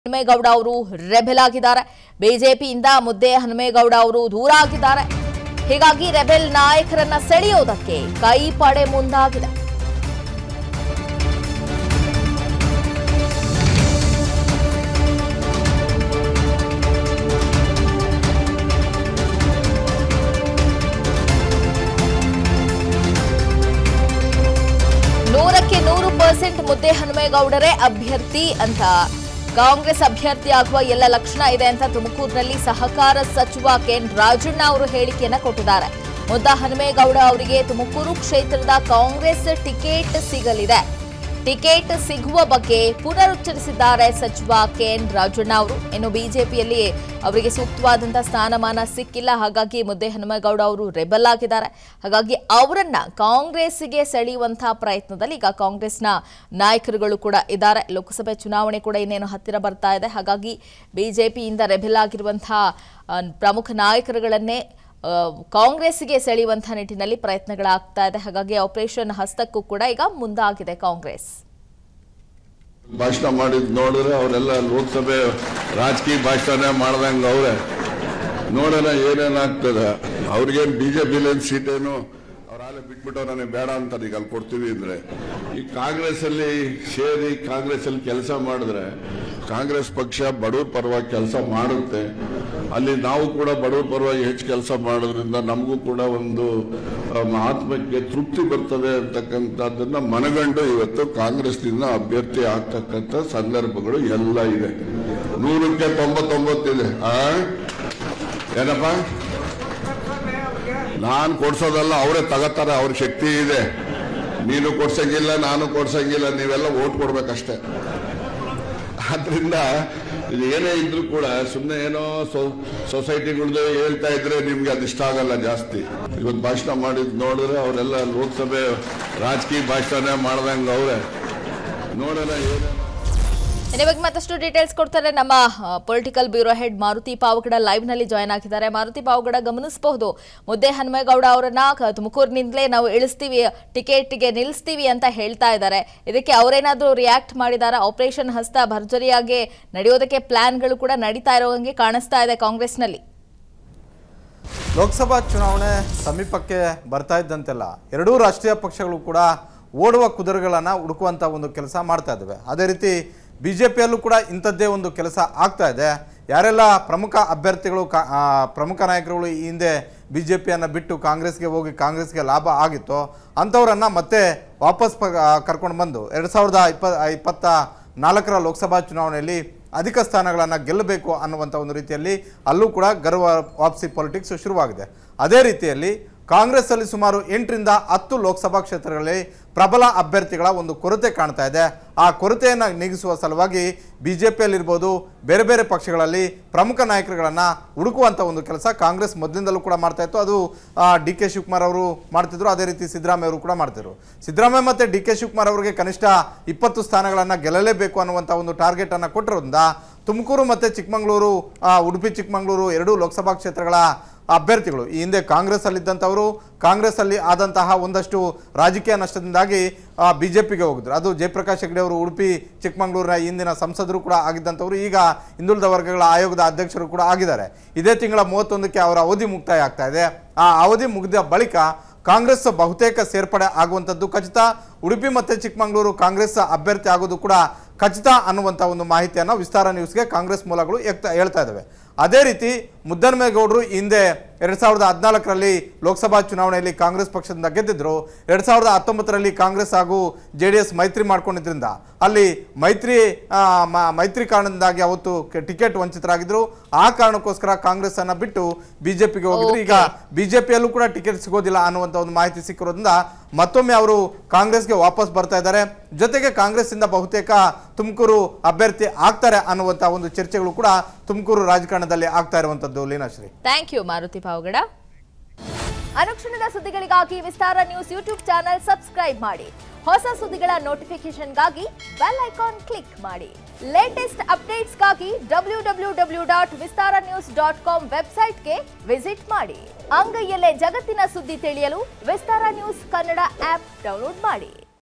ಹನುಮೇಗೌಡ ಅವರು ರೆಬೆಲ್ ಆಗಿದ್ದಾರೆ ಬಿಜೆಪಿಯಿಂದ ಮುದ್ದೆ ಹನುಮೇಗೌಡ ಅವರು ದೂರ ಆಗಿದ್ದಾರೆ ಹೀಗಾಗಿ ರೆಬೆಲ್ ನಾಯಕರನ್ನ ಸೆಳೆಯೋದಕ್ಕೆ ಕೈ ಪಡೆ ಮುಂದಾಗಿದೆ ನೂರಕ್ಕೆ ನೂರು ಪರ್ಸೆಂಟ್ ಮುದ್ದೆ ಹನುಮೇಗೌಡರೇ ಅಭ್ಯರ್ಥಿ ಅಂತ ಕಾಂಗ್ರೆಸ್ ಅಭ್ಯರ್ಥಿ ಆಗುವ ಎಲ್ಲ ಲಕ್ಷಣ ಇದೆ ಅಂತ ತುಮಕೂರಿನಲ್ಲಿ ಸಹಕಾರ ಸಚಿವ ಕೆಎನ್ ರಾಜಣ್ಣ ಅವರು ಹೇಳಿಕೆಯನ್ನ ಕೊಟ್ಟಿದ್ದಾರೆ ಮುದ್ದ ಹನುಮೇಗೌಡ ಅವರಿಗೆ ತುಮಕೂರು ಕ್ಷೇತ್ರದ ಕಾಂಗ್ರೆಸ್ ಟಿಕೆಟ್ ಸಿಗಲಿದೆ ಟಿಕೆಟ್ ಸಿಗುವ ಬಗ್ಗೆ ಪುನರುಚ್ಚರಿಸಿದ್ದಾರೆ ಸಚಿವ ಕೆಎನ್ ರಾಜಣ್ಣ ಅವರು ಇನ್ನು ಬಿಜೆಪಿಯಲ್ಲಿ ಅವರಿಗೆ ಸೂಕ್ತವಾದಂತಹ ಸ್ಥಾನಮಾನ ಸಿಕ್ಕಿಲ್ಲ ಹಾಗಾಗಿ ಮುದ್ದೆ ಹನುಮೇಗೌಡ ಅವರು ರೆಬಲ್ ಆಗಿದ್ದಾರೆ ಹಾಗಾಗಿ ಅವರನ್ನ ಕಾಂಗ್ರೆಸ್ಗೆ ಸೆಳೆಯುವಂತಹ ಪ್ರಯತ್ನದಲ್ಲಿ ಈಗ ಕಾಂಗ್ರೆಸ್ನ ನಾಯಕರುಗಳು ಕೂಡ ಇದ್ದಾರೆ ಲೋಕಸಭೆ ಚುನಾವಣೆ ಕೂಡ ಇನ್ನೇನು ಹತ್ತಿರ ಬರ್ತಾ ಇದೆ ಹಾಗಾಗಿ ಬಿಜೆಪಿಯಿಂದ ರೆಬೆಲ್ ಆಗಿರುವಂತಹ ಆ, ಪ್ರಮುಖ ನಾಯಕರುಗಳನ್ನೇ ಆ, ಕಾಂಗ್ರೆಸ್ಗೆ ಸೆಳೆಯುವಂತಹ ನಿಟ್ಟಿನಲ್ಲಿ ಪ್ರಯತ್ನಗಳಾಗ್ತಾ ಇದೆ ಹಾಗಾಗಿ ಆಪರೇಷನ್ ಹಸ್ತಕ್ಕೂ ಕೂಡ ಈಗ ಮುಂದಾಗಿದೆ ಕಾಂಗ್ರೆಸ್ ಭಾಷಣ ಮಾಡಿದ್ ನೋಡಿದ್ರೆ ಅವರೆಲ್ಲ ಲೋಕಸಭೆ ರಾಜಕೀಯ ಭಾಷಣ ಮಾಡ್ದಂಗ ಅವ್ರೆ ನೋಡೋಣ ಏನೇನಾಗ್ತದೆ ಅವ್ರಿಗೇನು ಬಿಜೆಪಿಲಿ ಸೀಟೇನು ಅವ್ರ ಆಲೆ ಬಿಟ್ಬಿಟ್ಟು ನನಗೆ ಬೇಡ ಅಂತಾರೆ ಈಗ ಅಲ್ಲಿ ಕೊಡ್ತೀವಿ ಅಂದ್ರೆ ಈ ಕಾಂಗ್ರೆಸ್ ಅಲ್ಲಿ ಸೇರಿ ಕಾಂಗ್ರೆಸ್ ಅಲ್ಲಿ ಕೆಲಸ ಮಾಡಿದ್ರೆ ಕಾಂಗ್ರೆಸ್ ಪಕ್ಷ ಬಡವ್ರ ಪರವಾಗಿ ಕೆಲಸ ಮಾಡುತ್ತೆ ಅಲ್ಲಿ ನಾವು ಕೂಡ ಬಡವ್ರ ಪರವಾಗಿ ಹೆಚ್ಚು ಕೆಲಸ ಮಾಡೋದ್ರಿಂದ ನಮಗೂ ಕೂಡ ಒಂದು ಅಮ್, ಆತ್ಮಕ್ಕೆ ತೃಪ್ತಿ ಬರ್ತದೆ ಅಂತಕ್ಕಂಥದ್ದನ್ನ ಮನಗಂಡು ಇವತ್ತು ಕಾಂಗ್ರೆಸ್ನಿಂದ ಅಭ್ಯರ್ಥಿ ಆಗ್ತಕ್ಕಂಥ ಸಂದರ್ಭಗಳು ಎಲ್ಲ ಇದೆ ನೂರಕ್ಕೆ ತೊಂಬತ್ತೊಂಬತ್ತಿದೆ ಆ ಏನಪ್ಪ ನಾನು ಕೊಡ್ಸೋದಲ್ಲ ಅವರೇ ತಗೋತಾರೆ ಅವ್ರ ಶಕ್ತಿ ಇದೆ ನೀನು ಕೊಡ್ಸಂಗಿಲ್ಲ ನಾನು ಕೊಡ್ಸಂಗಿಲ್ಲ ನೀವೆಲ್ಲ ಓಟ್ ಕೊಡ್ಬೇಕಷ್ಟೇ ಆದ್ರಿಂದ ಇದು ಏನೇ ಇದ್ರೂ ಕೂಡ ಸುಮ್ಮನೆ ಏನೋ ಸೊಸೈಟಿಗಳ್ದು ಹೇಳ್ತಾ ಇದ್ರೆ ನಿಮ್ಗೆ ಅದು ಇಷ್ಟ ಆಗಲ್ಲ ಜಾಸ್ತಿ ಇವತ್ತು ಭಾಷಣ ಮಾಡಿದ್ ನೋಡಿದ್ರೆ ಅವರೆಲ್ಲ ಲೋಕಸಭೆ ರಾಜಕೀಯ ಭಾಷಣ ಮಾಡ್ದಂಗ ಅವ್ರೆ ನೋಡೋಣ ಏನೇನೋ ಇನ್ನು ಇವಾಗ ಮತ್ತಷ್ಟು ಡೀಟೇಲ್ಸ್ ಕೊಡ್ತಾರೆ ನಮ್ಮ political bureau head Maruti Pavagada live ನಲ್ಲಿ ಜಾಯ್ನ್ ಆಗಿದ್ದಾರೆ ಮಾರುತಿ ಪಾವಗಡ ಗಮನಿಸಬಹುದು ಮುದ್ದೆ ಹನುಮೇಗೌಡ ಅವರನ್ನ ಕ- ತುಮಕೂರಿನಿಂದಲೇ ನಾವು ಇಳಿಸ್ತೀವಿ ಟಿಕೆಟ್ಗೆ ನಿಲ್ಲಿಸ್ತೀವಿ ಅಂತ ಹೇಳ್ತಾ ಇದ್ದಾರೆ ಇದಕ್ಕೆ ಅವರೇನಾದ್ರೂ ರಿಯಾಕ್ಟ್ ಮಾಡಿದಾರ ಆಪರೇಷನ್ ಹಸ್ತ ಭರ್ಜರಿಯಾಗಿ ನಡೆಯೋದಕ್ಕೆ ಪ್ಲಾನ್ಗಳು ಕೂಡ ನಡೀತಾ ಇರೋ ಹಂಗೆ ಕಾಣಿಸ್ತಾ ಇದೆ ಕಾಂಗ್ರೆಸ್ನಲ್ಲಿ ಲೋಕಸಭಾ ಚುನಾವಣೆ ಸಮೀಪಕ್ಕೆ ಬರ್ತಾ ಇದ್ದಂತೆಲ್ಲ ಎರಡೂ ರಾಷ್ಟ್ರೀಯ ಪಕ್ಷಗಳು ಕೂಡ ಓಡುವ ಕುದುರೆಗಳನ್ನು ಹುಡುಕುವಂಥ ಒಂದು ಕೆಲಸ ಮಾಡ್ತಾ ಇದ್ದಾವೆ ಅದೇ ರೀತಿ ಬಿ ಜೆ ಪಿಯಲ್ಲೂ ಕೂಡ ಇಂಥದ್ದೇ ಒಂದು ಕೆಲಸ ಆಗ್ತಾ ಇದೆ ಯಾರೆಲ್ಲ ಪ್ರಮುಖ ಅಭ್ಯರ್ಥಿಗಳು ಕಾ ಆ, ಪ್ರಮುಖ ನಾಯಕರುಗಳು ಈ ಹಿಂದೆ ಬಿ ಜೆ ಪಿಯನ್ನು ಬಿಟ್ಟು ಕಾಂಗ್ರೆಸ್ಗೆ ಹೋಗಿ ಕಾಂಗ್ರೆಸ್ಗೆ ಲಾಭ ಆಗಿತ್ತು ಅಂಥವರನ್ನು ಮತ್ತೆ ವಾಪಸ್ ಪ ಕರ್ಕೊಂಡು ಬಂದು ಎರಡು ಸಾವಿರದ ಇಪ್ಪ ಇಪ್ಪತ್ತ ನಾಲ್ಕರ ಲೋಕಸಭಾ ಚುನಾವಣೆಯಲ್ಲಿ ಅಧಿಕ ಸ್ಥಾನಗಳನ್ನು ಗೆಲ್ಲಬೇಕು ಅನ್ನುವಂಥ ಒಂದು ರೀತಿಯಲ್ಲಿ ಅಲ್ಲೂ ಕೂಡ ಗರ್ವ ವಾಪಸಿ ಪಾಲಿಟಿಕ್ಸ್ ಶುರುವಾಗಿದೆ ಅದೇ ರೀತಿಯಲ್ಲಿ ಕಾಂಗ್ರೆಸ್ಸಲ್ಲಿ ಸುಮಾರು ಎಂಟರಿಂದ ಹತ್ತು ಲೋಕಸಭಾ ಕ್ಷೇತ್ರಗಳಲ್ಲಿ ಪ್ರಬಲ ಅಭ್ಯರ್ಥಿಗಳ ಒಂದು ಕೊರತೆ ಕಾಣ್ತಾ ಇದೆ ಆ ಕೊರತೆಯನ್ನು ನೀಗಿಸುವ ಸಲುವಾಗಿ ಬಿ ಜೆ ಪಿಯಲ್ಲಿರ್ಬೋದು ಬೇರೆ ಬೇರೆ ಪಕ್ಷಗಳಲ್ಲಿ ಪ್ರಮುಖ ನಾಯಕರುಗಳನ್ನು ಹುಡುಕುವಂಥ ಒಂದು ಕೆಲಸ ಕಾಂಗ್ರೆಸ್ ಮೊದಲಿಂದಲೂ ಕೂಡ ಮಾಡ್ತಾ ಇತ್ತು ಅದು ಡಿ ಕೆ ಶಿವಕುಮಾರ್ ಅವರು ಮಾಡ್ತಿದ್ರು ಅದೇ ರೀತಿ ಸಿದ್ದರಾಮಯ್ಯ ಅವರು ಕೂಡ ಮಾಡ್ತಿದ್ರು ಸಿದ್ದರಾಮಯ್ಯ ಮತ್ತು ಡಿ ಕೆ ಶಿವಕುಮಾರ್ ಅವರಿಗೆ ಕನಿಷ್ಠ ಇಪ್ಪತ್ತು ಸ್ಥಾನಗಳನ್ನು ಗೆಲ್ಲಲೇಬೇಕು ಅನ್ನುವಂಥ ಒಂದು ಟಾರ್ಗೆಟನ್ನು ಕೊಟ್ಟಿರೋದ್ರಿಂದ ತುಮಕೂರು ಮತ್ತು ಚಿಕ್ಕಮಗಳೂರು ಆ, ಉಡುಪಿ ಚಿಕ್ಕಮಗಳೂರು ಎರಡೂ ಲೋಕಸಭಾ ಕ್ಷೇತ್ರಗಳ ಅಭ್ಯರ್ಥಿಗಳು ಈ ಹಿಂದೆ ಕಾಂಗ್ರೆಸ್ ಅಲ್ಲಿದ್ದಂಥವರು ಕಾಂಗ್ರೆಸ್ ಅಲ್ಲಿ ಆದಂತಹ ಒಂದಷ್ಟು ರಾಜಕೀಯ ನಷ್ಟದಿಂದಾಗಿ ಬಿ ಜೆ ಪಿಗೆ ಹೋಗಿದ್ರು ಅದು ಜಯಪ್ರಕಾಶ್ ಹೆಗಡೆ ಅವರು ಉಡುಪಿ ಚಿಕ್ಕಮಗಳೂರಿನ ಇಂದಿನ ಸಂಸದರು ಕೂಡ ಆಗಿದ್ದಂಥವರು ಈಗ ಹಿಂದುಳಿದ ವರ್ಗಗಳ ಆಯೋಗದ ಅಧ್ಯಕ್ಷರು ಕೂಡ ಆಗಿದ್ದಾರೆ ಇದೇ ತಿಂಗಳ ಮೂವತ್ತೊಂದಕ್ಕೆ ಅವರ ಅವಧಿ ಮುಕ್ತಾಯ ಆಗ್ತಾ ಇದೆ ಆ ಅವಧಿ ಮುಗಿದ ಬಳಿಕ ಕಾಂಗ್ರೆಸ್ ಬಹುತೇಕ ಸೇರ್ಪಡೆ ಆಗುವಂಥದ್ದು ಖಚಿತ ಉಡುಪಿ ಮತ್ತು ಚಿಕ್ಕಮಗಳೂರು ಕಾಂಗ್ರೆಸ್ ಅಭ್ಯರ್ಥಿ ಆಗೋದು ಕೂಡ ಖಚಿತ ಅನ್ನುವಂಥ ಒಂದು ಮಾಹಿತಿಯನ್ನು ವಿಸ್ತಾರ ನ್ಯೂಸ್ಗೆ ಕಾಂಗ್ರೆಸ್ ಮೂಲಗಳು ಎಕ್ತ- ಹೇಳ್ತಾ ಇದ್ದಾವೆ ಅದೇ ರೀತಿ ಮುದ್ದನ್ಮೇಗೌಡರು ಈ ಹಿಂದೆ ಎರಡು ಸಾವಿರದ ಹದಿನಾಲ್ಕರಲ್ಲಿ ಲೋಕಸಭಾ ಚುನಾವಣೆಯಲ್ಲಿ ಕಾಂಗ್ರೆಸ್ ಪಕ್ಷದಿಂದ ಗೆದ್ದಿದ್ರು ಎರಡು ಸಾವಿರದ ಹತ್ತೊಂಬತ್ತರಲ್ಲಿ ಕಾಂಗ್ರೆಸ್ ಹಾಗೂ ಜೆ ಡಿ ಎಸ್ ಮೈತ್ರಿ ಮಾಡ್ಕೊಂಡಿದ್ರಿಂದ ಅಲ್ಲಿ ಮೈತ್ರಿ ಆ, ಮ- ಮೈತ್ರಿ ಕಾರಣದಿಂದಾಗಿ ಅವತ್ತು ಕೆ- ಟಿಕೆಟ್ ವಂಚಿತರಾಗಿದ್ರು ಆ ಕಾರಣಕ್ಕೋಸ್ಕರ ಕಾಂಗ್ರೆಸ್ ಅನ್ನ ಬಿಟ್ಟು ಬಿಜೆಪಿಗೆ ಹೋಗಿದ್ರು ಈಗ ಬಿಜೆಪಿಯಲ್ಲೂ ಕೂಡ ಟಿಕೆಟ್ ಸಿಗೋದಿಲ್ಲ ಅನ್ನುವಂಥ ಒಂದು ಮಾಹಿತಿ ಸಿಕ್ಕಿರೋದ್ರಿಂದ ಮತ್ತೊಮ್ಮೆ ಅವರು ಕಾಂಗ್ರೆಸ್ಗೆ ವಾಪಸ್ ಬರ್ತಾ ಇದ್ದಾರೆ ಜೊತೆಗೆ ಕಾಂಗ್ರೆಸ್ಸಿಂದ ಬಹುತೇಕ ತುಮಕೂರು ಅಭ್ಯರ್ಥಿ ಆಗ್ತಾರೆ ಅನ್ನುವಂಥ ಒಂದು ಚರ್ಚೆಗಳು ಕೂಡ ತುಮಕೂರು ರಾಜಕಾರಣದಲ್ಲಿ ಆಗ್ತಾ ಇರುವಂಥದ್ದು ಲೀನಾಶ್ರೀ ಥ್ಯಾಂಕ್ ಯು ಮಾರುತಿ ಪಾವಗಡ ಅನುಕ್ಷಣದ ಸುದ್ದಿಗಳಿಗಾಗಿ Vistara news YouTube channel subscribe ಮಾಡಿ ಹೊಸ ಸುದ್ದಿಗಳ ನೋಟಿಫಿಕೇಶನ್ಗಾಗಿ ಬೆಲ್ ಐಕಾನ್ ಕ್ಲಿಕ್ ಮಾಡಿ ಲೇಟೆಸ್ಟ್ ಅಪ್ಡೇಟ್ಸ್ಗಾಗಿ W W W dot Vistara news dot com ವೆಬ್ಸೈಟ್ಗೆ ವಿಸಿಟ್ ಮಾಡಿ ಅಂಗೈಯಲ್ಲೇ ಜಗತ್ತಿನ ಸುದ್ದಿ ತಿಳಿಯಲು Vistara news Kannada app download ಮಾಡಿ